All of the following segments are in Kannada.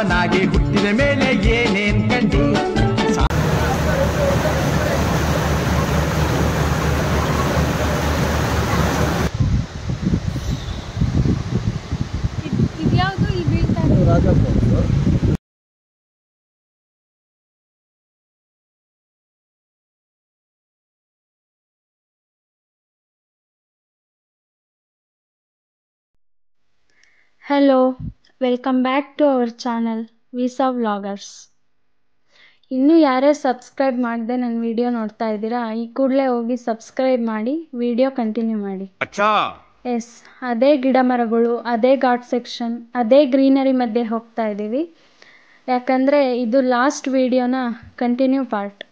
ನಾನಾಗಿ ಹುಟ್ಟಿದ ಮೇಲೆ ಏನೇನ್ ಕಂಡಿ ಇದ್ಯಾವುದು ಇಲ್ಲಿ ಬೀಳ್ತಾ ಇರೋದು? Hello welcome back to our channel visa vloggers ಇನ್ನೂ ಯಾರೇ ಸಬ್ಸ್ಕ್ರೈಬ್ ಮಾಡದೆ ನನ್ನ ವಿಡಿಯೋ ನೋಡ್ತಾ ಇದ್ದೀರಾ ಈ ಕೂಡಲೇ ಹೋಗಿ ಸಬ್ಸ್ಕ್ರೈಬ್ ಮಾಡಿ ವಿಡಿಯೋ ಕಂಟಿನ್ಯೂ ಮಾಡಿ ಅಚ್ಚಾ ಎಸ್ ಅದೇ ಗಿಡ ಮರಗಳು ಅದೇ ಘಾಟ್ ಸೆಕ್ಷನ್ ಅದೇ ಗ್ರೀನರಿ ಮಧ್ಯೆ ಹೋಗ್ತಾ ಇದ್ದೀವಿ ಯಾಕಂದರೆ ಇದು ಲಾಸ್ಟ್ ವಿಡಿಯೋನ ಕಂಟಿನ್ಯೂ ಪಾರ್ಟ್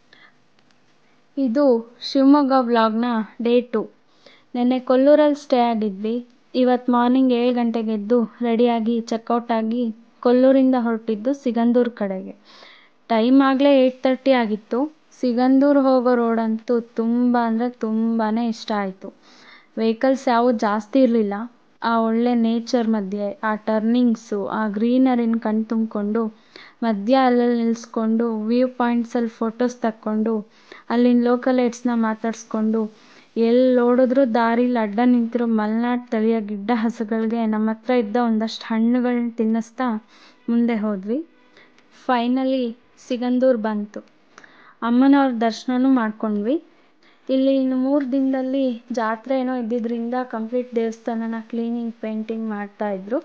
ಇದು ಶಿವಮೊಗ್ಗ ವ್ಲಾಗ್ನ ಡೇ ಟು ನೆನ್ನೆ ಕೊಲ್ಲೂರಲ್ಲಿ ಸ್ಟೇ ಆಗಿದ್ವಿ ಇವತ್ತು ಮಾರ್ನಿಂಗ್ ಏಳು ಗಂಟೆಗೆ ಎದ್ದು ರೆಡಿಯಾಗಿ ಚೆಕ್ಔಟ್ ಆಗಿ ಕೊಲ್ಲೂರಿಂದ ಹೊರಟಿದ್ದು ಸಿಗಂದೂರು ಕಡೆಗೆ ಟೈಮ್ ಆಗಲೇ ಏಯ್ಟ್ ತರ್ಟಿ ಆಗಿತ್ತು ಸಿಗಂದೂರು ಹೋಗೋ ರೋಡಂತೂ ತುಂಬ ಅಂದರೆ ತುಂಬಾ ಇಷ್ಟ ಆಯಿತು ವೆಹಿಕಲ್ಸ್ ಯಾವು ಜಾಸ್ತಿ ಇರಲಿಲ್ಲ ಆ ಒಳ್ಳೆ ನೇಚರ್ ಮಧ್ಯೆ ಆ ಟರ್ನಿಂಗ್ಸು ಆ ಗ್ರೀನರಿನ ಕಣ್ ತುಂಬಿಕೊಂಡು ಮಧ್ಯ ಅಲ್ಲಲ್ಲಿ ನಿಲ್ಲಿಸ್ಕೊಂಡು ವ್ಯೂ ಪಾಯಿಂಟ್ಸಲ್ಲಿ ಫೋಟೋಸ್ ತಕ್ಕೊಂಡು ಅಲ್ಲಿನ ಲೋಕಲ್ ಏಡ್ಸ್ನ ಮಾತಾಡಿಸ್ಕೊಂಡು ಎಲ್ಲಿ ನೋಡಿದ್ರೂ ದಾರಿಲಿ ಅಡ್ಡ ನಿಂತಿರೋ ಮಲೆನಾಡು ತಳಿಯ ಗಿಡ್ಡ ಹಸುಗಳಿಗೆ ನಮ್ಮ ಹತ್ರ ಇದ್ದ ಒಂದಷ್ಟು ಹಣ್ಣುಗಳನ್ನ ತಿನ್ನಿಸ್ತಾ ಮುಂದೆ ಹೋದ್ವಿ ಫೈನಲಿ ಸಿಗಂದೂರು ಬಂತು ಅಮ್ಮನವ್ರ ದರ್ಶನನೂ ಮಾಡ್ಕೊಂಡ್ವಿ ಇಲ್ಲಿ ಇನ್ನು ಮೂರು ದಿನದಲ್ಲಿ ಜಾತ್ರೆ ಏನೋ ಇದ್ದಿದ್ದರಿಂದ ಕಂಪ್ಲೀಟ್ ದೇವಸ್ಥಾನನ ಕ್ಲೀನಿಂಗ್ ಪೇಂಟಿಂಗ್ ಮಾಡ್ತಾ ಇದ್ರು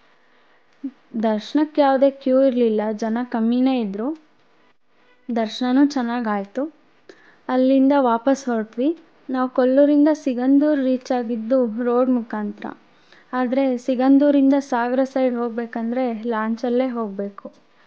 ದರ್ಶನಕ್ಕೆ ಯಾವುದೇ ಕ್ಯೂ ಇರಲಿಲ್ಲ ಜನ ಕಮ್ಮಿನೇ ಇದ್ದರು ದರ್ಶನನೂ ಚೆನ್ನಾಗಾಯಿತು ಅಲ್ಲಿಂದ ವಾಪಸ್ ಹೊರಟ್ವಿ ನಾವು ಕೊಲ್ಲೂರಿಂದ ಸಿಗಂದೂರು ರೀಚ್ ಆಗಿದ್ದು ರೋಡ್ ಮುಖಾಂತರ ಆದರೆ ಸಿಗಂದೂರಿಂದ ಸಾಗರ ಸೈಡ್ ಹೋಗ್ಬೇಕಂದ್ರೆ ಲಾಂಚಲ್ಲೇ ಹೋಗಬೇಕು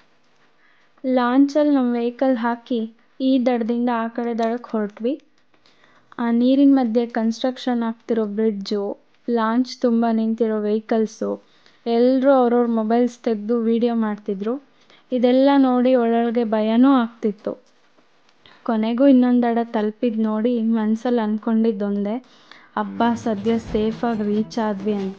ಲಾಂಚಲ್ಲಿ ನಮ್ಮ ವೆಹಿಕಲ್ ಹಾಕಿ ಈ ದಡದಿಂದ ಆ ಕಡೆ ದಡಕ್ಕೆ ಹೊರಟ್ವಿ ಆ ನೀರಿನ ಮಧ್ಯೆ ಕನ್ಸ್ಟ್ರಕ್ಷನ್ ಆಗ್ತಿರೋ ಬ್ರಿಡ್ಜು ಲಾಂಚ್ ತುಂಬ ನಿಂತಿರೋ ವೆಹಿಕಲ್ಸು ಎಲ್ಲರೂ ಅವ್ರವ್ರ ಮೊಬೈಲ್ಸ್ ತೆಗೆದು ವೀಡಿಯೋ ಮಾಡ್ತಿದ್ರು ಇದೆಲ್ಲ ನೋಡಿ ಒಳೊಳಗೆ ಭಯನೂ ಆಗ್ತಿತ್ತು ಕೊನೆಗೂ ಇನ್ನೊಂದು ದಡ ತಲುಪಿದ್ದು ನೋಡಿ ಮನಸ್ಸಲ್ಲಿ ಅಂದ್ಕೊಂಡಿದ್ದೊಂದೇ ಹಬ್ಬ ಸದ್ಯ ಸೇಫಾಗಿ ರೀಚ್ ಆದ್ವಿ ಅಂತ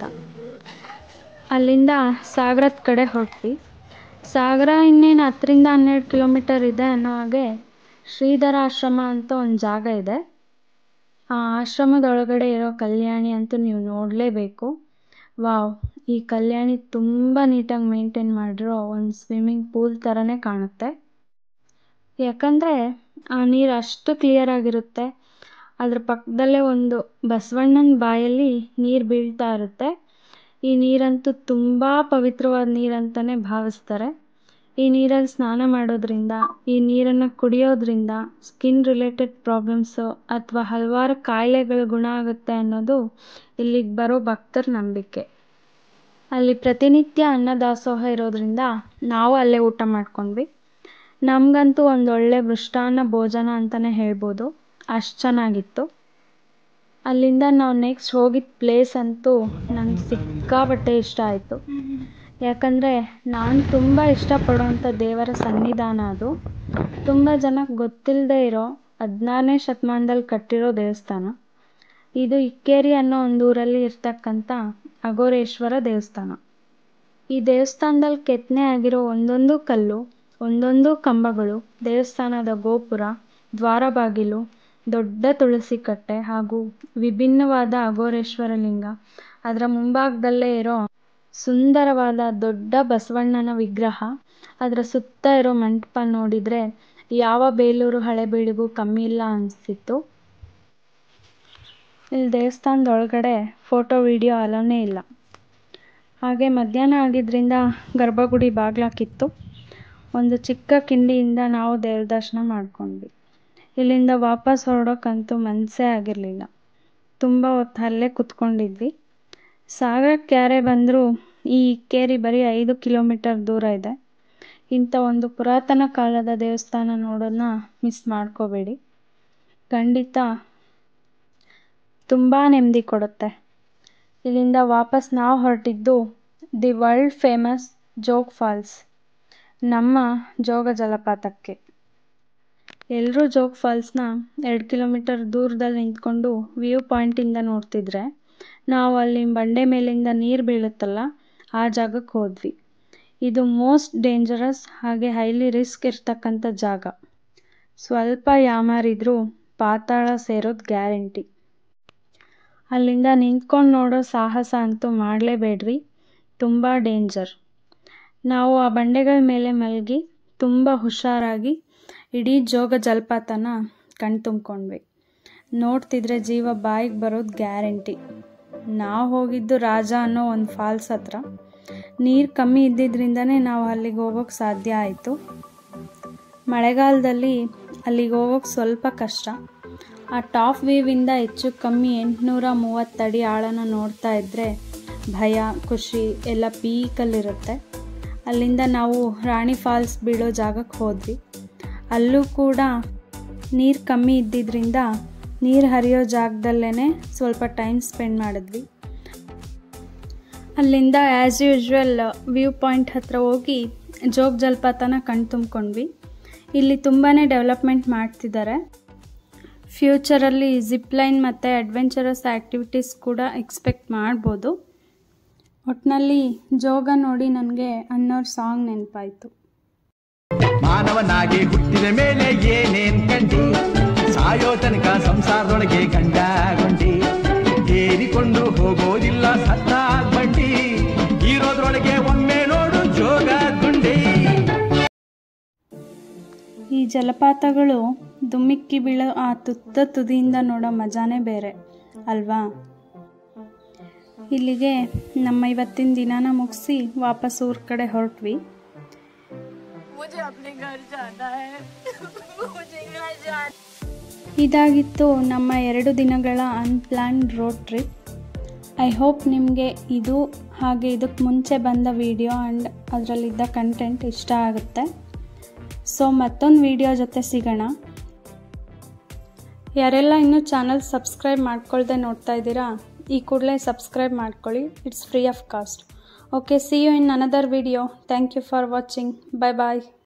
ಅಲ್ಲಿಂದ ಸಾಗರದ ಕಡೆ ಹೊರಟ್ವಿ ಸಾಗರ ಇನ್ನೇನು ಹತ್ತರಿಂದ ಹನ್ನೆರಡು ಕಿಲೋಮೀಟರ್ ಇದೆ ಅನ್ನೋ ಹಾಗೆ ಶ್ರೀಧರ ಆಶ್ರಮ ಅಂತ ಒಂದು ಜಾಗ ಇದೆ ಆ ಆಶ್ರಮದ ಒಳಗಡೆ ಇರೋ ಕಲ್ಯಾಣಿ ಅಂತೂ ನೀವು ನೋಡಲೇಬೇಕು ವಾವ್ ಈ ಕಲ್ಯಾಣಿ ತುಂಬ ನೀಟಾಗಿ ಮೇಂಟೈನ್ ಮಾಡಿರೋ ಒಂದು ಸ್ವಿಮ್ಮಿಂಗ್ ಪೂಲ್ ಥರನೇ ಕಾಣುತ್ತೆ ಯಾಕಂದರೆ ಆ ನೀರು ಅಷ್ಟು ಕ್ಲಿಯರ್ ಆಗಿರುತ್ತೆ ಅದ್ರ ಪಕ್ಕದಲ್ಲೇ ಒಂದು ಬಸವಣ್ಣನ ಬಾಯಲ್ಲಿ ನೀರು ಬೀಳ್ತಾ ಇರುತ್ತೆ ಈ ನೀರಂತೂ ತುಂಬ ಪವಿತ್ರವಾದ ನೀರಂತಲೇ ಭಾವಿಸ್ತಾರೆ ಈ ನೀರಲ್ಲಿ ಸ್ನಾನ ಮಾಡೋದ್ರಿಂದ ಈ ನೀರನ್ನು ಕುಡಿಯೋದ್ರಿಂದ ಸ್ಕಿನ್ ರಿಲೇಟೆಡ್ ಪ್ರಾಬ್ಲಮ್ಸು ಅಥವಾ ಹಲವಾರು ಕಾಯಿಲೆಗಳು ಗುಣ ಆಗುತ್ತೆ ಅನ್ನೋದು ಇಲ್ಲಿಗೆ ಬರೋ ಭಕ್ತರ ನಂಬಿಕೆ ಅಲ್ಲಿ ಪ್ರತಿನಿತ್ಯ ಅನ್ನದಾಸೋಹ ಇರೋದ್ರಿಂದ ನಾವು ಅಲ್ಲೇ ಊಟ ಮಾಡ್ಕೊಂಡ್ವಿ ನಮಗಂತೂ ಒಂದು ಒಳ್ಳೆ ಮೃಷ್ಟಾನ್ನ ಭೋಜನ ಅಂತಲೇ ಹೇಳ್ಬೋದು ಅಷ್ಟು ಚೆನ್ನಾಗಿತ್ತು ಅಲ್ಲಿಂದ ನಾವು ನೆಕ್ಸ್ಟ್ ಹೋಗಿದ್ದ ಪ್ಲೇಸ್ ಅಂತೂ ನಂಗೆ ಸಿಕ್ಕಾಪಟ್ಟೆ ಇಷ್ಟ ಆಯಿತು ಯಾಕಂದರೆ ನಾನು ತುಂಬ ಇಷ್ಟಪಡೋವಂಥ ದೇವರ ಸನ್ನಿಧಾನ ಅದು ತುಂಬ ಜನಕ್ಕೆ ಗೊತ್ತಿಲ್ಲದೆ ಇರೋ ಹದಿನಾರನೇ ಶತಮಾನದಲ್ಲಿ ಕಟ್ಟಿರೋ ದೇವಸ್ಥಾನ ಇದು ಇಕ್ಕೇರಿ ಅನ್ನೋ ಒಂದು ಊರಲ್ಲಿ ಇರ್ತಕ್ಕಂಥ ಅಘೋರೇಶ್ವರ ದೇವಸ್ಥಾನ ಈ ದೇವಸ್ಥಾನದಲ್ಲಿ ಕೆತ್ತನೆ ಆಗಿರೋ ಒಂದೊಂದು ಕಲ್ಲು ಒಂದೊಂದು ಕಂಬಗಳು ದೇವಸ್ಥಾನದ ಗೋಪುರ ದ್ವಾರ ಬಾಗಿಲು ದೊಡ್ಡ ತುಳಸಿ ಕಟ್ಟೆ ಹಾಗೂ ವಿಭಿನ್ನವಾದ ಅಘೋರೇಶ್ವರ ಲಿಂಗ ಅದರ ಮುಂಭಾಗದಲ್ಲೇ ಇರೋ ಸುಂದರವಾದ ದೊಡ್ಡ ಬಸವಣ್ಣನ ವಿಗ್ರಹ ಅದರ ಸುತ್ತ ಇರೋ ಮಂಟಪ ನೋಡಿದರೆ ಯಾವ ಬೇಲೂರು ಹಳೆಬೀಡಿಗೂ ಕಮ್ಮಿ ಇಲ್ಲ ಅನಿಸ್ತಿತ್ತು ಇಲ್ಲಿ ದೇವಸ್ಥಾನದ ಒಳಗಡೆ ಫೋಟೋ ವಿಡಿಯೋ ಅಲೋನೇ ಇಲ್ಲ ಹಾಗೆ ಮಧ್ಯಾಹ್ನ ಆಗಿದ್ದರಿಂದ ಗರ್ಭಗುಡಿ ಬಾಗ್ಲಾಕಿತ್ತು ಒಂದು ಚಿಕ್ಕ ಕಿಂಡಿಯಿಂದ ನಾವು ದೇವ್ರ ದರ್ಶನ ಮಾಡ್ಕೊಂಡ್ವಿ ಇಲ್ಲಿಂದ ವಾಪಸ್ ಹೊರಡೋಕ್ಕಂತೂ ಮನಸ್ಸೇ ಆಗಿರಲಿಲ್ಲ ತುಂಬ ಹೊತ್ತು ಅಲ್ಲೇ ಕುತ್ಕೊಂಡಿದ್ವಿ ಸಾಗರಕ್ಕೆ ಯಾರೇ ಬಂದರೂ ಈ ಇಕ್ಕೇರಿ ಬರೀ ಐದು ಕಿಲೋಮೀಟರ್ ದೂರ ಇದೆ ಇಂಥ ಒಂದು ಪುರಾತನ ಕಾಲದ ದೇವಸ್ಥಾನ ನೋಡೋದನ್ನ ಮಿಸ್ ಮಾಡ್ಕೋಬೇಡಿ ಖಂಡಿತ ತುಂಬ ನೆಮ್ಮದಿ ಕೊಡುತ್ತೆ ಇಲ್ಲಿಂದ ವಾಪಸ್ ನಾವು ಹೊರಟಿದ್ದು the world famous Jog falls ನಮ್ಮ ಜೋಗ ಜಲಪಾತಕ್ಕೆ ಎಲ್ಲರೂ ಜೋಗ್ ಫಾಲ್ಸ್ನ ಎರಡು ಕಿಲೋಮೀಟರ್ ದೂರದಲ್ಲಿ ನಿಂತ್ಕೊಂಡು ವ್ಯೂ ಪಾಯಿಂಟಿಂದ ನೋಡ್ತಿದ್ರೆ ನಾವು ಅಲ್ಲಿ ಬಂಡೆ ಮೇಲಿಂದ ನೀರು ಬೀಳುತ್ತಲ್ಲ ಆ ಜಾಗಕ್ಕೆ ಹೋದ್ವಿ ಇದು ಮೋಸ್ಟ್ ಡೇಂಜರಸ್ ಹಾಗೆ ಹೈಲಿ ರಿಸ್ಕ್ ಇರ್ತಕ್ಕಂಥ ಜಾಗ ಸ್ವಲ್ಪ ಯಾಮಾರಿದ್ರೂ ಪಾತಾಳ ಸೇರೋದು ಗ್ಯಾರಂಟಿ ಅಲ್ಲಿಂದ ನಿಂತ್ಕೊಂಡು ನೋಡೋ ಸಾಹಸ ಅಂತೂ ಮಾಡಲೇಬೇಡ್ರಿ ತುಂಬ ಡೇಂಜರ್ ನಾವು ಆ ಬಂಡೆಗಳ ಮೇಲೆ ಮಲಗಿ ತುಂಬ ಹುಷಾರಾಗಿ ಇಡೀ ಜೋಗ ಜಲಪಾತನ ಕಣ್ತುಂಬ್ಕೊಂಡ್ವಿ ನೋಡ್ತಿದ್ರೆ ಜೀವ ಬಾಯಿಗೆ ಬರೋದು ಗ್ಯಾರಂಟಿ ನಾವು ಹೋಗಿದ್ದು ರಾಜ ಅನ್ನೋ ಒಂದು ಫಾಲ್ಸ್ ಹತ್ರ ನೀರು ಕಮ್ಮಿ ಇದ್ದಿದ್ದರಿಂದನೇ ನಾವು ಅಲ್ಲಿಗೆ ಹೋಗೋಕ್ಕೆ ಸಾಧ್ಯ ಆಯಿತು ಮಳೆಗಾಲದಲ್ಲಿ ಅಲ್ಲಿಗೆ ಹೋಗೋಕ್ಕೆ ಸ್ವಲ್ಪ ಕಷ್ಟ ಆ ಟಾಪ್ ವ್ಯೂವಿಂದ ಹೆಚ್ಚು ಕಮ್ಮಿ ಎಂಟುನೂರ ಮೂವತ್ತಡಿ ಆಳನ ನೋಡ್ತಾ ಇದ್ದರೆ ಭಯ ಖುಷಿ ಎಲ್ಲ ಪೀಕಲ್ಲಿರುತ್ತೆ ಅಲ್ಲಿಂದ ನಾವು ರಾಣಿ ಫಾಲ್ಸ್ ಬೀಳೋ ಜಾಗಕ್ಕೆ ಹೋದ್ವಿ ಅಲ್ಲೂ ಕೂಡ ನೀರು ಕಮ್ಮಿ ಇದ್ದಿದ್ದರಿಂದ ನೀರು ಹರಿಯೋ ಜಾಗದಲ್ಲೇ ಸ್ವಲ್ಪ ಟೈಮ್ ಸ್ಪೆಂಡ್ ಮಾಡಿದ್ವಿ ಅಲ್ಲಿಂದ ಆ್ಯಸ್ ಯೂಶ್ವಲ್ ವ್ಯೂ ಪಾಯಿಂಟ್ ಹತ್ರ ಹೋಗಿ ಜೋಗ ಜಲಪಾತನ ಕಣ್ತುಂಬ್ಕೊಂಡ್ವಿ ಇಲ್ಲಿ ತುಂಬಾ ಡೆವಲಪ್ಮೆಂಟ್ ಮಾಡ್ತಿದ್ದಾರೆ ಫ್ಯೂಚರಲ್ಲಿ ಜಿಪ್ಲೈನ್ ಮತ್ತು ಅಡ್ವೆಂಚರಸ್ ಆ್ಯಕ್ಟಿವಿಟೀಸ್ ಕೂಡ ಎಕ್ಸ್ಪೆಕ್ಟ್ ಮಾಡ್ಬೋದು ಒಟ್ಟಿನಲ್ಲಿ ಜೋಗ ನೋಡಿ ನನಗೆ ಅನ್ನೋರ್ ಸಾಂಗ್ ನೆನಪಾಯಿತು ಮಾನವನಾಗಿ ಹುಟ್ಟಿದ ಮೇಲೆ ಏನೇನ್ ಕಂಡಿ ಸಾಯೋ ತನಕ ಸಂಸಾರದೊಳಗೆ ಗಂಡಗೊಂಡಿ ಏರಿಕೊಂಡು ಹೋಗೋದಿಲ್ಲ ಸತ್ತ ಬಂಡಿ ಇರೋದ್ರೊಳಗೆ ಒಮ್ಮೆ ನೋಡು ಜೋಗ ಗುಂಡಿ ಈ ಜಲಪಾತಗಳು ದುಮ್ಮಿಕ್ಕಿ ಬೀಳೋ ಆ ತುತ್ತ ತುದಿಯಿಂದ ನೋಡೋ ಮಜಾನೇ ಬೇರೆ ಅಲ್ವಾ ಇಲ್ಲಿಗೆ ನಮ್ಮ ಇವತ್ತಿನ ದಿನಾನ ಮುಗಿಸಿ ವಾಪಸ್ ಊರ ಕಡೆ ಹೊರಟ್ವಿ मुझे अपने घर जाना है मुझे घर जाना ಇದಾಗಿತ್ತು ನಮ್ಮ ಎರಡು ದಿನಗಳ unplanned road trip I hope ನಿಮಗೆ ಇದು ಹಾಗೆ ಇದಕ್ಕೆ ಮುಂಚೆ ಬಂದ ವಿಡಿಯೋ ಆ್ಯಂಡ್ ಅದರಲ್ಲಿದ್ದ ಕಂಟೆಂಟ್ ಇಷ್ಟ ಆಗುತ್ತೆ ಸೊ ಮತ್ತೊಂದು ವಿಡಿಯೋ ಜೊತೆ ಸಿಗೋಣ ಯಾರೆಲ್ಲ ಇನ್ನೂ ಚಾನಲ್ ಸಬ್ಸ್ಕ್ರೈಬ್ ಮಾಡ್ಕೊಳ್ದೆ ನೋಡ್ತಾ ಇದ್ದೀರಾ ಈ ಕೂಡಲೇ ಸಬ್ಸ್ಕ್ರೈಬ್ ಮಾಡ್ಕೊಳ್ಳಿ it's free of cost okay see you in another video thank you for watching bye bye